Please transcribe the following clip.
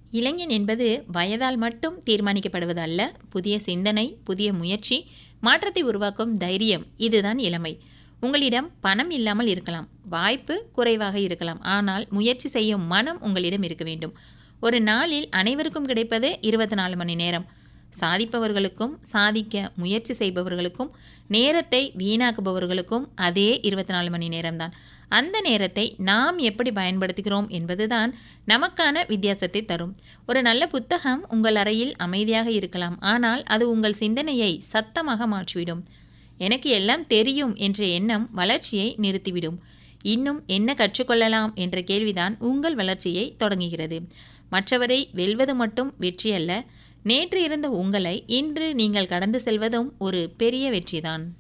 இளைஞன் என்பது வயதால் மட்டும் தீர்மானிக்கப்படுவது அல்ல புதிய சிந்தனை புதிய முயற்சி மாற்றத்தை உருவாக்கும் தைரியம் இதுதான் இளமை உங்களிடம் பணம் இல்லாமல் இருக்கலாம் வாய்ப்பு குறைவாக இருக்கலாம் ஆனால் முயற்சி செய்யும் மனம் உங்களிடம் இருக்க வேண்டும் ஒரு நாளில் அனைவருக்கும் கிடைப்பது இருபத்தி நாலு மணி நேரம் சாதிப்பவர்களுக்கும் சாதிக்க முயற்சி செய்பவர்களுக்கும் நேரத்தை வீணாக்குபவர்களுக்கும் அதே இருபத்தி நாலு மணி நேரம்தான் அந்த நேரத்தை நாம் எப்படி பயன்படுத்துகிறோம் என்பதுதான் நமக்கான வித்தியாசத்தை தரும் ஒரு நல்ல புத்தகம் உங்கள் அறையில் அமைதியாக இருக்கலாம் ஆனால் அது உங்கள் சிந்தனையை சத்தமாக மாற்றிவிடும் எனக்கு எல்லாம் தெரியும் என்ற எண்ணம் வளர்ச்சியை நிறுத்திவிடும் இன்னும் என்ன கற்றுக்கொள்ளலாம் என்ற கேள்விதான் உங்கள் வளர்ச்சியை தொடங்குகிறது மற்றவரை வெல்வது மட்டும் வெற்றி அல்ல நேற்று இருந்த உங்களை இன்று நீங்கள் கடந்து செல்வதும் ஒரு பெரிய வெற்றிதான்